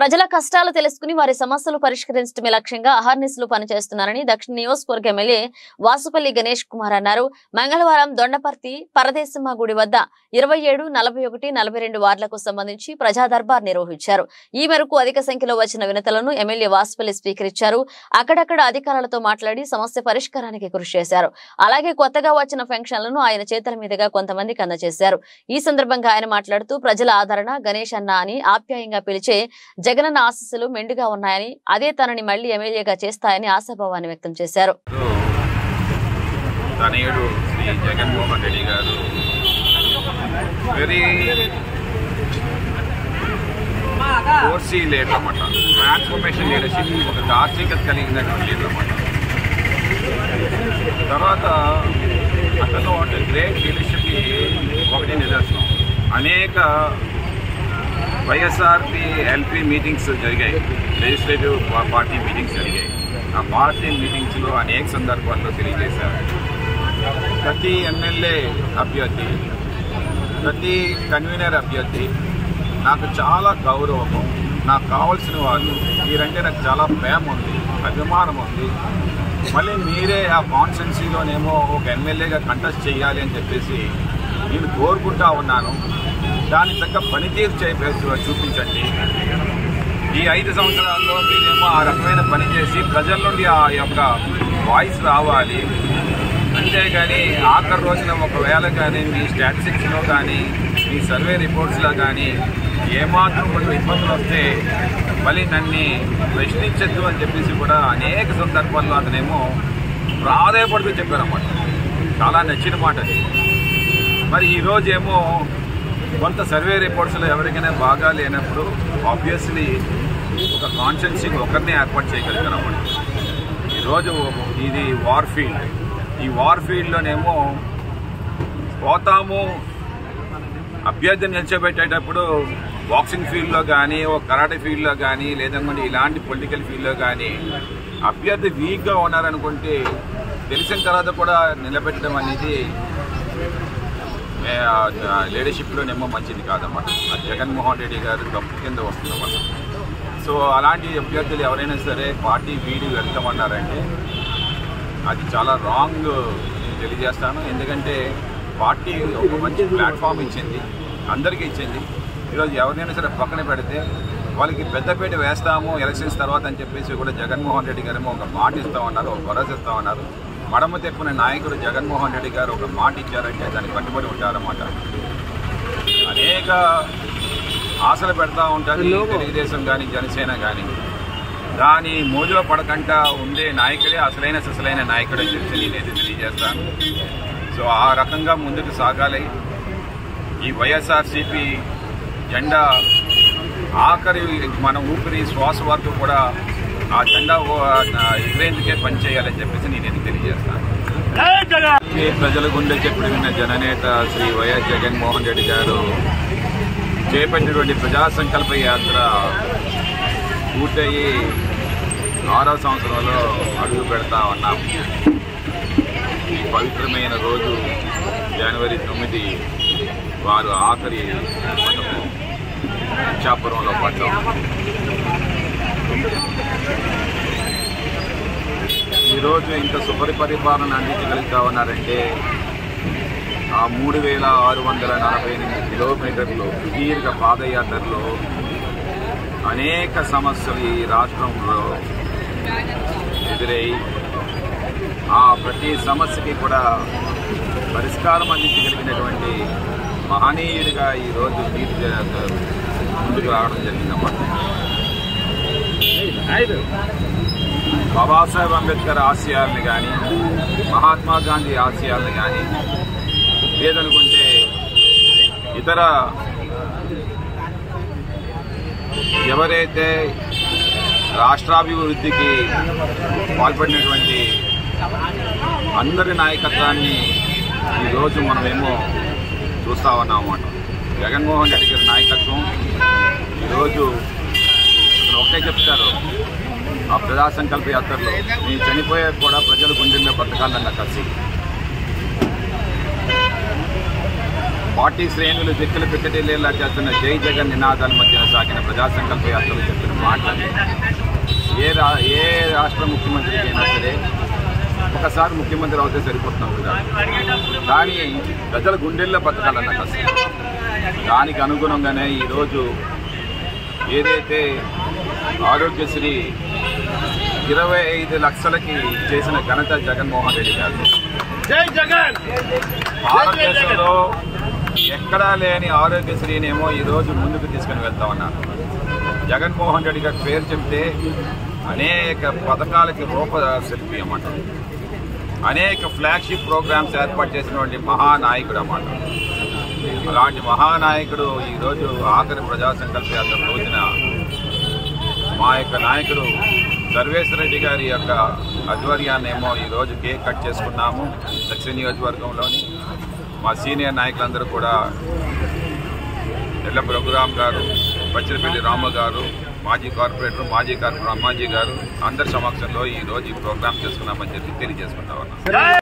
ప్రజల కష్టాలు తెలుసుకుని వారి సమస్యలు పరిష్కరించడమే లక్ష్యంగా అహర్నిశలు పనిచేస్తున్నారని దక్షిణ నియోజకవర్గ ఎమ్మెల్యే వాసుపల్లి గణేష్ కుమార్ అన్నారు మంగళవారం దొండపర్తి పరదేశమ్మ గుడి వద్ద ఇరవై ఏడు నలభై ఒకటి నలభై రెండు వార్డులకు సంబంధించి ప్రజా దర్బార్ నిర్వహించారు ఈ మేరకు అధిక సంఖ్యలో వచ్చిన వినతులను ఎమ్మెల్యే వాసుపల్లి స్వీకరించారు అక్కడక్కడ అధికారులతో మాట్లాడి సమస్య పరిష్కారానికి కృషి చేశారు అలాగే కొత్తగా వచ్చిన పెన్షన్లను ఆయన చేతుల మీదుగా కొంతమందికి అందజేశారు ఈ సందర్భంగా ఆయన మాట్లాడుతూ ప్రజల ఆదరణ గణేష్ అన్న అని ఆప్యాయంగా పిలిచే జగనన్న ఆశీస్సులు మెండుగా ఉన్నాయని అదే తనని మళ్లీ ఎమ్మెల్యేగా చేస్తాయని ఆశాభావాన్ని వ్యక్తం చేశారు తనయుడు శ్రీ జగన్మోహన్ రెడ్డి గారు వెరీ ఫోర్సీ లీడర్ అన్నమాట ట్రాన్స్ఫర్మేషన్ లీడర్షిప్ ఒక దార్శనికత కలిగినటువంటి లీడర్ అన్నమాట తర్వాత అతను గ్రేట్ లీడర్షిప్కి ఒకటి నిదర్శనం అనేక వైఎస్ఆర్పి ఎల్పి మీటింగ్స్ జరిగాయి లెజిస్లేటివ్ పార్టీ మీటింగ్స్ జరిగాయి ఆ పార్టీ మీటింగ్స్లో అనేక సందర్భాల్లో తెలియజేశారు ప్రతి ఎమ్మెల్యే అభ్యర్థి ప్రతి కన్వీనర్ అభ్యర్థి నాకు చాలా గౌరవం నాకు కావాల్సిన వాళ్ళు మీరంటే నాకు చాలా ప్రేమ ఉంది అభిమానం ఉంది మళ్ళీ మీరే ఆ కాన్స్టెన్సీలోనేమో ఒక ఎమ్మెల్యేగా కంటెస్ట్ చేయాలి అని చెప్పేసి నేను కోరుకుంటా ఉన్నాను దానికి తగ్గ పనితీరు చేయ చూపించండి ఈ ఐదు సంవత్సరాల్లో మీరేమో ఆ రకమైన పని చేసి ప్రజల నుండి ఆ యొక్క వాయిస్ రావాలి అంతేగాని ఆఖరి రోజున ఒకవేళ కానీ మీ స్టాటిస్టిక్స్లో కానీ మీ సర్వే రిపోర్ట్స్లో కానీ ఏమాత్రం కొంచెం ఇబ్బందులు వస్తే మళ్ళీ నన్ను ప్రశ్నించద్దు అని చెప్పేసి కూడా అనేక సందర్భాల్లో అతనేమో ప్రాధాయపడుతూ చెప్పారన్నమాట చాలా నచ్చిన మాట అది మరి ఈరోజు ఏమో కొంత సర్వే రిపోర్ట్స్లో ఎవరికైనా బాగా లేనప్పుడు ఆబ్వియస్లీ ఒక కాన్షియన్సీకి ఒకరినే ఏర్పాటు చేయగలుగుతారు అన్నమాట ఈరోజు ఇది వార్ ఫీల్డ్ ఈ వార్ ఫీల్డ్లోనేమో పోతాము అభ్యర్థిని నిలిచోబెట్టేటప్పుడు బాక్సింగ్ ఫీల్డ్లో కానీ ఒక కరాటే ఫీల్డ్లో కానీ లేదనుకుంటే ఇలాంటి పొలిటికల్ ఫీల్డ్లో కానీ అభ్యర్థి వీక్గా ఉన్నారనుకుంటే తెలిసిన తర్వాత కూడా నిలబెట్టడం అనేది లీడర్షిప్లోనేమో మంచిది కాదన్నమాట అది జగన్మోహన్ రెడ్డి గారు తప్పు కింద వస్తుందన్నమాట సో అలాంటి అభ్యర్థులు ఎవరైనా సరే పార్టీ వీడి వెళ్తామన్నారంటే అది చాలా రాంగ్ నేను తెలియజేస్తాను ఎందుకంటే పార్టీ ఒక మంచి ప్లాట్ఫామ్ ఇచ్చింది అందరికీ ఇచ్చింది ఈరోజు ఎవరినైనా సరే పక్కన పెడితే వాళ్ళకి పెద్దపేట వేస్తాము ఎలక్షన్స్ తర్వాత అని చెప్పేసి కూడా జగన్మోహన్ రెడ్డి గారేమో ఒక మాట ఇస్తామన్నారు ఒక భరోసా ఇస్తామన్నారు మడమ తెప్పున నాయకుడు జగన్మోహన్ రెడ్డి గారు ఒక మాట ఇచ్చారంటే దానికి కట్టుబడి ఉంటారన్నమాట అనేక ఆశలు పెడతా ఉంటుంది తెలుగుదేశం కానీ జనసేన కానీ దాని మోజులో పడకుండా ఉండే నాయకుడే అసలైన అసలైన నాయకుడు అని చెప్పి నేనైతే తెలియజేస్తాను సో ఆ రకంగా ముందుకు సాగాలి ఈ వైఎస్ఆర్సీపీ జెండా ఆఖరి మన ఊపిరి శ్వాస వరకు కూడా ఆ జెండా ఓ- ఆ ఎగిరేందుకే పనిచేయాలని చెప్పేసి నేను తెలియజేస్తాను ఈ ప్రజల గుండె చెప్పుడు విన్న జననేత శ్రీ వైఎస్ జగన్మోహన్ రెడ్డి గారు చేపట్టినటువంటి ప్రజా సంకల్ప యాత్ర పూర్తయి ఆరో సంవత్సరంలో అడుగు పెడతా ఉన్నాం ఈ పవిత్రమైన రోజు జనవరి తొమ్మిది వారు ఆఖరి మనము ఇచ్చాపురంలో పడ్డాం ఈరోజు ఇంత సుపరిపరిపాలన అందించగలుగుతా ఉన్నారంటే ఆ మూడు వేల ఆరు వందల నలభై ఎనిమిది కిలోమీటర్లు సుదీర్ఘ పాదయాత్రలో అనేక సమస్యలు ఈ రాష్ట్రంలో ఎదురై ఆ ప్రతి సమస్యకి కూడా పరిష్కారం అందించగలిగినటువంటి మహనీయుడిగా ఈరోజు మీరు జ- ముందుకు రావడం జరిగిందన్నమాట బాబాసాహెబ్ అంబేద్కర్ ఆశయాలను కానీ మహాత్మా గాంధీ ఆశయాలను కానీ లేదనుకుంటే ఇతర ఎవరైతే రాష్ట్రాభివృద్ధికి పాల్పడినటువంటి అందరి నాయకత్వాన్ని ఈరోజు మనమేమో చూస్తా ఉన్నాం అన్నమాట జగన్మోహన్ రెడ్డి గారి నాయకత్వం ఈరోజు అతను ఒకటే చెప్తారు ఆ ప్రజా సంకల్ప యాత్రలో నేను చనిపోయే కూడా ప్రజల గుండెల్లో బతకాలన్న కసి పార్టీ శ్రేణులు దిక్కులు పిక్కటిల్లేలా చేస్తున్న జై జగన్ నినాదాల మధ్యన సాగిన ప్రజా సంకల్ప యాత్రలు చెప్పిన మాటలు ఏ రా ఏ రాష్ట్ర ముఖ్యమంత్రికి అయినా సరే ఒకసారి ముఖ్యమంత్రి అవుతే సరిపోతున్నాం కదా కానీ ప్రజల గుండెల్లో బతకాలన్న కష్టం దానికి అనుగుణంగానే ఈరోజు ఏదైతే ఆరోగ్యశ్రీ ఇరవై ఐదు లక్షలకి చేసిన ఘనత జగన్మోహన్ రెడ్డి గారు జై జగన్ భారతదేశంలో ఎక్కడా లేని ఆరోగ్యశ్రీనేమో ఈరోజు ముందుకు తీసుకుని వెళ్తా ఉన్నారు జగన్మోహన్ రెడ్డి గారి పేరు చెప్తే అనేక పథకాలకి రూపశిల్పి అన్నమాట అనేక ఫ్లాగ్షిప్ ప్రోగ్రామ్స్ ఏర్పాటు చేసినటువంటి మహానాయకుడు అన్నమాట అలాంటి మహానాయకుడు ఈరోజు ఆఖరి ప్రజా సంకల్ప యాత్ర రోజున మా యొక్క నాయకుడు సర్వేశ్వర రెడ్డి గారి యొక్క ఆధ్వర్యాన్నేమో ఈరోజు కేక్ కట్ చేసుకున్నాము దక్షిణ నియోజకవర్గంలోని మా సీనియర్ నాయకులందరూ కూడా ఎల్ల రఘురామ్ గారు పచ్చిరపల్లి రామ గారు మాజీ కార్పొరేటర్ మాజీ కార్పొరేటర్ అమ్మాజీ గారు అందరి సమక్షంలో ఈ రోజు ఈ ప్రోగ్రామ్ చేసుకున్నామని చెప్పి తెలియజేసుకుంటా ఉన్నాం